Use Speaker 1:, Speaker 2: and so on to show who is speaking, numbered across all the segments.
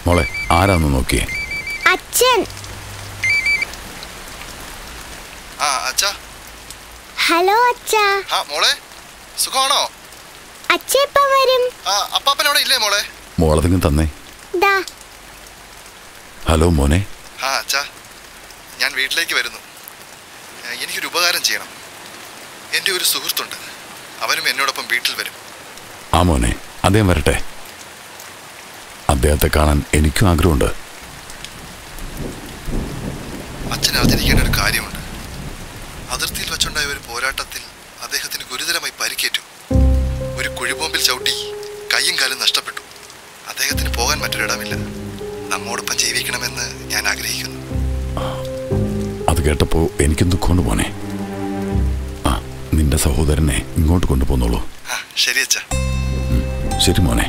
Speaker 1: മോളെ ആരാന്ന് നോക്കിയേ
Speaker 2: അച്ഛൻ
Speaker 3: ആ അച്ഛാ
Speaker 2: ഹലോ അച്ഛാ
Speaker 3: ആ മോളെ സുഖമാണോ
Speaker 2: അച്ഛ എപ്പ വരും
Speaker 3: ആ അപ്പാപ്പൻ അവിടെ ഇല്ലേ മോളെ
Speaker 1: മോളതെങ്കിലും തന്നേ
Speaker 2: ദാ
Speaker 1: ഹലോ മോനെ
Speaker 3: ആ അച്ഛാ ഞാൻ വീട്ടിലേക്ക് വരുന്നു ഏ, എനിക്കൊരു ഉപകാരം ചെയ്യണം എൻ്റെ ഒരു സുഹൃത്തുണ്ട് അവനും എന്നോടൊപ്പം വീട്ടിൽ വരും
Speaker 1: ആ മോനെ അദ്ദേഹം വരട്ടെ അദ്ദേഹത്തെ കാണാൻ എനിക്കും ആഗ്രഹമുണ്ട്
Speaker 3: അച്ഛൻ അറിഞ്ഞിരിക്കേണ്ട ഒരു കാര്യമുണ്ട് അതിർത്തിയിൽ വെച്ചുണ്ടായ ഒരു പോരാട്ടത്തിൽ അദ്ദേഹത്തിന് ഗുരുതരമായി പരിക്കേറ്റു ഒരു കുഴിബോംബിൽ ചവിട്ടി കൈയും കാലും നഷ്ടപ്പെട്ടു അദ്ദേഹത്തിന് പോകാൻ മറ്റൊരിടമില്ല നമ്മോടൊപ്പം ജീവിക്കണമെന്ന് ഞാൻ ആഗ്രഹിക്കുന്നു
Speaker 1: അത് കേട്ടപ്പോ എനിക്കും ദുഃഖമുണ്ട് മോനെ ആ നിന്റെ സഹോദരനെ ഇങ്ങോട്ട് കൊണ്ടുപോന്നോളൂ
Speaker 3: ആ ശരി അച്ഛാ
Speaker 1: ശരി മോനെ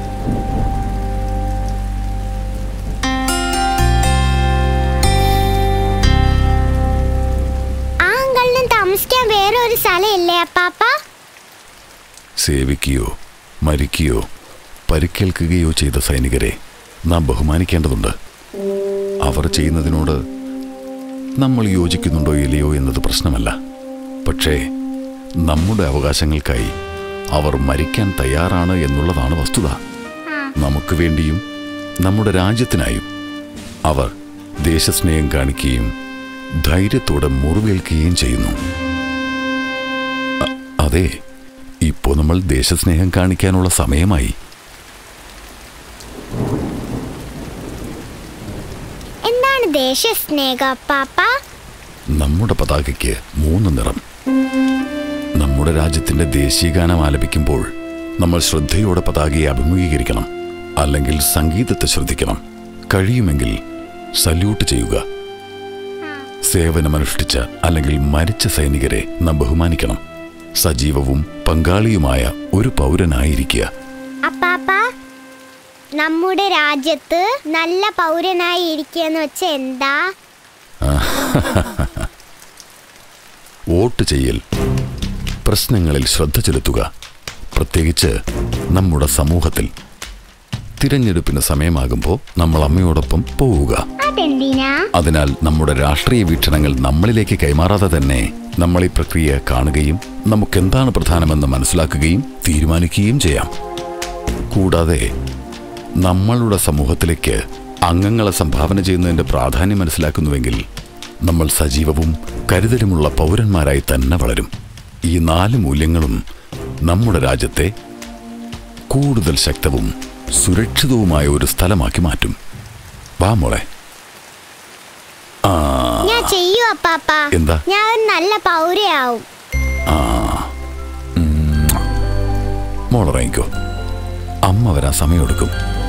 Speaker 2: ആ അങ്കളിനും താമസിക്കാൻ വേറെ ഒരു സ്ഥലം ഇല്ലേ അപ്പാപ്പ
Speaker 1: സേവിക്കുകയോ മരിക്കുകയോ പരിക്കേൽക്കുകയോ ചെയ്ത സൈനികരെ നാം ബഹുമാനിക്കേണ്ടതുണ്ട് അവർ ചെയ്യുന്നതിനോട് നമ്മൾ യോജിക്കുന്നുണ്ടോ ഇല്ലയോ എന്നത് പ്രശ്നമല്ല പക്ഷേ നമ്മുടെ അവകാശങ്ങൾക്കായി അവർ മരിക്കാൻ തയ്യാറാണ് എന്നുള്ളതാണ് വസ്തുത നമുക്ക് വേണ്ടിയും നമ്മുടെ രാജ്യത്തിനായും അവർ ദേശസ്നേഹം കാണിക്കുകയും ധൈര്യത്തോടെ മുറിവേൽക്കുകയും ചെയ്യുന്നു അ- അതെ ഇപ്പോ നമ്മൾ ദേശസ്നേഹം കാണിക്കാനുള്ള സമയമായി
Speaker 2: എന്താണ് ദേശസ്നേഹ അപ്പാപ്പ
Speaker 1: നമ്മുടെ പതാകയ്ക്ക് മൂന്ന് നിറം നമ്മുടെ രാജ്യത്തിന്റെ ദേശീയഗാനം ആലപിക്കുമ്പോൾ നമ്മൾ ശ്രദ്ധയോടെ പതാകയെ അഭിമുഖീകരിക്കണം അല്ലെങ്കിൽ സംഗീതത്തെ ശ്രദ്ധിക്കണം കഴിയുമെങ്കിൽ സല്യൂട്ട് ചെയ്യുക സേവനമനുഷ്ഠിച്ച അല്ലെങ്കിൽ മരിച്ച സൈനികരെ നാം ബഹുമാനിക്കണം സജീവവും പങ്കാളിയുമായ ഒരു പൗരനായിരിക്കുക
Speaker 2: അപ്പാപ്പ നമ്മുടെ രാജ്യത്ത് നല്ല പൗരനായി ഇരിക്കുകയെന്ന് വെച്ച എന്താ
Speaker 1: വോട്ട് ചെയ്യൽ പ്രശ്നങ്ങളിൽ ശ്രദ്ധ ചെലുത്തുക പ്രത്യേകിച്ച് നമ്മുടെ സമൂഹത്തിൽ തിരഞ്ഞെടുപ്പിന് സമയമാകുമ്പോൾ നമ്മൾ അമ്മയോടൊപ്പം പോവുക
Speaker 2: അതെന്തിനാ
Speaker 1: അതിനാൽ നമ്മുടെ രാഷ്ട്രീയ വീക്ഷണങ്ങൾ നമ്മളിലേക്ക് കൈമാറാതെ തന്നെ നമ്മൾ ഈ പ്രക്രിയ കാണുകയും നമുക്കെന്താണ് പ്രധാനമെന്ന് മനസ്സിലാക്കുകയും തീരുമാനിക്കുകയും ചെയ്യാം കൂടാതെ നമ്മളുടെ സമൂഹത്തിലേക്ക് അംഗങ്ങളെ സംഭാവന ചെയ്യുന്നതിന്റെ പ്രാധാന്യം മനസ്സിലാക്കുന്നുവെങ്കിൽ നമ്മൾ സജീവവും കരുതലുമുള്ള പൗരന്മാരായി തന്നെ വളരും ഈ നാല് മൂല്യങ്ങളും നമ്മുടെ രാജ്യത്തെ കൂടുതൽ ശക്തവും സുരക്ഷിതവുമായ ഒരു സ്ഥലമാക്കി മാറ്റും വാ മോളെ ആ
Speaker 2: ഞാൻ ചെയ്യൂ അപ്പാപ്പ
Speaker 1: എന്താ?
Speaker 2: ഞാൻ ഒരു നല്ല പൗരയാവും
Speaker 1: ആ ഉം. മോളിറങ്ങിക്കോ അമ്മ വരാൻ സമയമെടുക്കും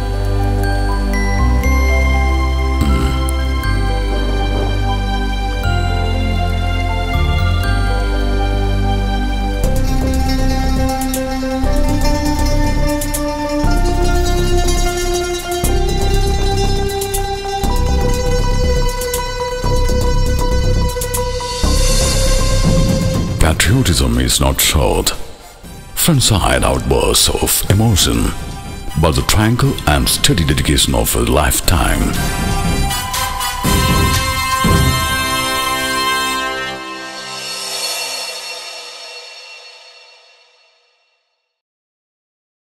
Speaker 1: Patriotism is not short, frontside outbursts of emotion, but the tranquil and steady dedication of a lifetime.